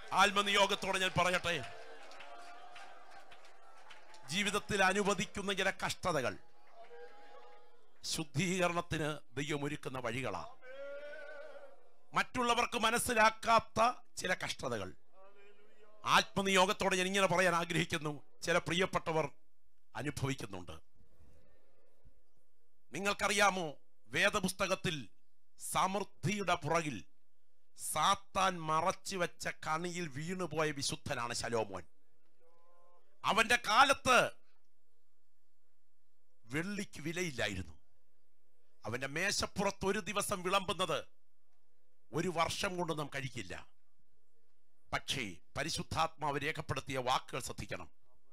ആത്മനിയോഗത്തോടെ ഞാൻ പറയട്ടെ ജീവിതത്തിൽ അനുവദിക്കുന്ന ചില കഷ്ടതകൾ ശുദ്ധീകരണത്തിന് ദൈവം ഒരുക്കുന്ന വഴികളാ മറ്റുള്ളവർക്ക് മനസ്സിലാക്കാത്ത ചില കഷ്ടതകൾ ആത്മനിയോഗത്തോടെ ഞാൻ ഇങ്ങനെ പറയാൻ ആഗ്രഹിക്കുന്നു ചില പ്രിയപ്പെട്ടവർ അനുഭവിക്കുന്നുണ്ട് നിങ്ങൾക്കറിയാമോ വേദപുസ്തകത്തിൽ സമൃദ്ധിയുടെ പുറകിൽ സാത്താൻ മറച്ചു വെച്ച കണിയിൽ വീണുപോയ വിശുദ്ധനാണ് ശലോമോൻ അവന്റെ കാലത്ത് വെള്ളിക്ക് വിലയില്ലായിരുന്നു അവന്റെ മേശപ്പുറത്ത് ഒരു ദിവസം വിളമ്പുന്നത് ഒരു വർഷം കൊണ്ട് നാം കഴിക്കില്ല പക്ഷേ പരിശുദ്ധാത്മാവ് രേഖപ്പെടുത്തിയ വാക്കുകൾ ശ്രദ്ധിക്കണം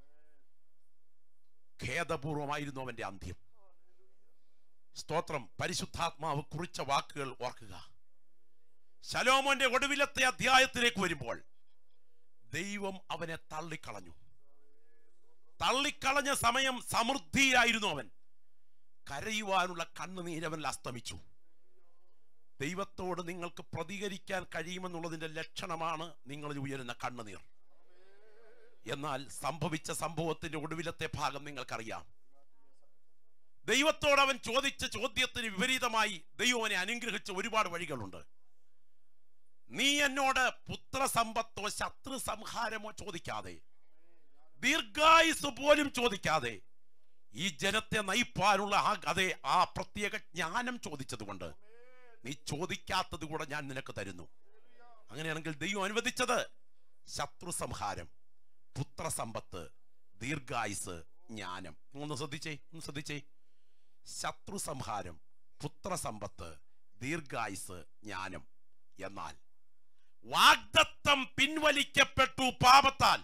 ഖേദപൂർവമായിരുന്നു അവന്റെ അന്ത്യം സ്തോത്രം പരിശുദ്ധാത്മാവ് കുറിച്ച വാക്കുകൾ ഓർക്കുക ശലോമോന്റെ ഒടുവിലത്തെ അധ്യായത്തിലേക്ക് വരുമ്പോൾ ദൈവം അവനെ തള്ളിക്കളഞ്ഞു തള്ളിക്കളഞ്ഞ സമയം സമൃദ്ധിയായിരുന്നു അവൻ കരയുവാനുള്ള കണ്ണുനീരവനിൽ അസ്തമിച്ചു ദൈവത്തോട് നിങ്ങൾക്ക് പ്രതികരിക്കാൻ കഴിയുമെന്നുള്ളതിന്റെ ലക്ഷണമാണ് നിങ്ങളിൽ ഉയരുന്ന കണ്ണുനീർ എന്നാൽ സംഭവിച്ച സംഭവത്തിന്റെ ഒടുവിലത്തെ ഭാഗം നിങ്ങൾക്കറിയാം ദൈവത്തോട് അവൻ ചോദിച്ച ചോദ്യത്തിന് വിപരീതമായി ദൈവം അവനെ അനുഗ്രഹിച്ച ഒരുപാട് വഴികളുണ്ട് നീ എന്നോട് പുത്രസമ്പത്തോ ശത്രു സംഹാരമോ ചോദിക്കാതെ ദീർഘായുസ് പോലും ചോദിക്കാതെ ഈ ജനത്തെ നയിപ്പാനുള്ള ആ അതേ ആ പ്രത്യേക ജ്ഞാനം ചോദിച്ചതുകൊണ്ട് നീ ചോദിക്കാത്തത് കൂടെ ഞാൻ നിനക്ക് തരുന്നു അങ്ങനെയാണെങ്കിൽ ദൈവം അനുവദിച്ചത് ശത്രു സംഹാരം പുത്രസമ്പത്ത് ദീർഘായുസ് ജ്ഞാനം ഒന്ന് ശ്രദ്ധിച്ചേ ഒന്ന് ശ്രദ്ധിച്ചേ ശത്രു സംഹാരം പുത്രസമ്പത്ത് ദീർഘായുസ് ജ്ഞാനം എന്നാൽ വാഗ്ദത്തം പിൻവലിക്കപ്പെട്ടു പാപത്താൽ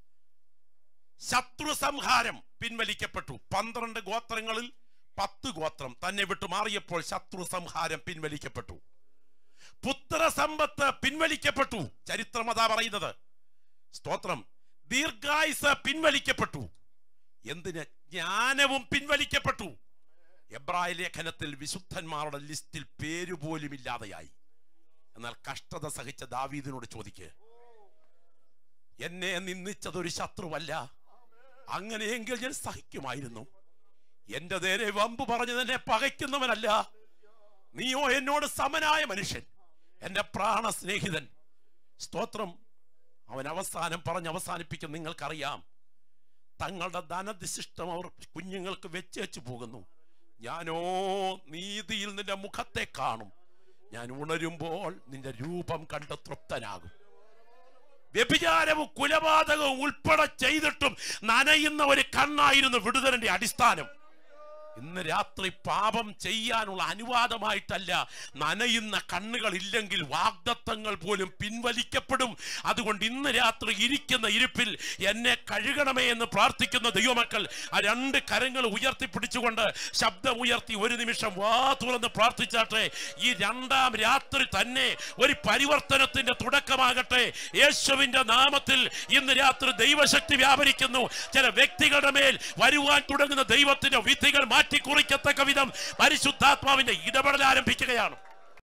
ശത്രു സംഹാരം പിൻവലിക്കപ്പെട്ടു പന്ത്രണ്ട് ഗോത്രങ്ങളിൽ പത്ത് ഗോത്രം തന്നെ വിട്ടു മാറിയപ്പോൾ ശത്രു സംഹാരം പിൻവലിക്കപ്പെട്ടു പുത്രസമ്പത്ത് പിൻവലിക്കപ്പെട്ടു ചരിത്രം അതാ പറയുന്നത് സ്തോത്രം ദീർഘായുസ് പിൻവലിക്കപ്പെട്ടു എന്തിന് ജ്ഞാനവും പിൻവലിക്കപ്പെട്ടു എബ്രായ ലേഖനത്തിൽ വിശുദ്ധന്മാരുടെ ലിസ്റ്റിൽ പേര് പോലും ഇല്ലാതെയായി എന്നാൽ കഷ്ടത സഹിച്ച ദാവീദിനോട് ചോദിക്ക് എന്നെ നിന്ദിച്ചതൊരു ശത്രുവല്ല അങ്ങനെയെങ്കിൽ ഞാൻ സഹിക്കുമായിരുന്നു എന്റെ നേരെ വമ്പ് പറഞ്ഞ് എന്നെ പകയ്ക്കുന്നവനല്ല നീയോ എന്നോട് സമനായ മനുഷ്യൻ എന്റെ പ്രാണ സ്നേഹിതൻ സ്തോത്രം അവൻ അവസാനം പറഞ്ഞ് അവസാനിപ്പിക്കും നിങ്ങൾക്കറിയാം തങ്ങളുടെ ധനദിശിഷ്ടം അവർ കുഞ്ഞുങ്ങൾക്ക് വെച്ചേച്ചു പോകുന്നു ഞാനോ നീതിയിൽ നിന്റെ മുഖത്തെ കാണും ഞാൻ ഉണരുമ്പോൾ നിന്റെ രൂപം കണ്ട് തൃപ്തനാകും വ്യഭിചാരവും കുലപാതകവും ഉൾപ്പെടെ ചെയ്തിട്ടും നനയുന്ന ഒരു കണ്ണായിരുന്നു വിടുതലിന്റെ അടിസ്ഥാനം ഇന്ന് രാത്രി പാപം ചെയ്യാനുള്ള അനുവാദമായിട്ടല്ല നനയുന്ന കണ്ണുകൾ ഇല്ലെങ്കിൽ വാഗ്ദത്തങ്ങൾ പോലും പിൻവലിക്കപ്പെടും അതുകൊണ്ട് ഇന്ന് രാത്രി ഇരിക്കുന്ന ഇരിപ്പിൽ എന്നെ കഴുകണമേ എന്ന് പ്രാർത്ഥിക്കുന്ന ദൈവമക്കൾ ആ രണ്ട് കരങ്ങൾ ഉയർത്തിപ്പിടിച്ചുകൊണ്ട് ശബ്ദം ഉയർത്തി ഒരു നിമിഷം വാ തുറന്ന് പ്രാർത്ഥിച്ചാട്ടെ ഈ രണ്ടാം രാത്രി തന്നെ ഒരു പരിവർത്തനത്തിന്റെ തുടക്കമാകട്ടെ യേശുവിന്റെ നാമത്തിൽ ഇന്ന് രാത്രി ദൈവശക്തി വ്യാപരിക്കുന്നു ചില വ്യക്തികളുടെ മേൽ വരുവാൻ തുടങ്ങുന്ന ദൈവത്തിന്റെ വിധികൾ മാറ്റിക്കുറിക്കത്തക്ക വിധം പരിശുദ്ധാത്മാവിന്റെ ഇടപെടൽ ആരംഭിക്കുകയാണ്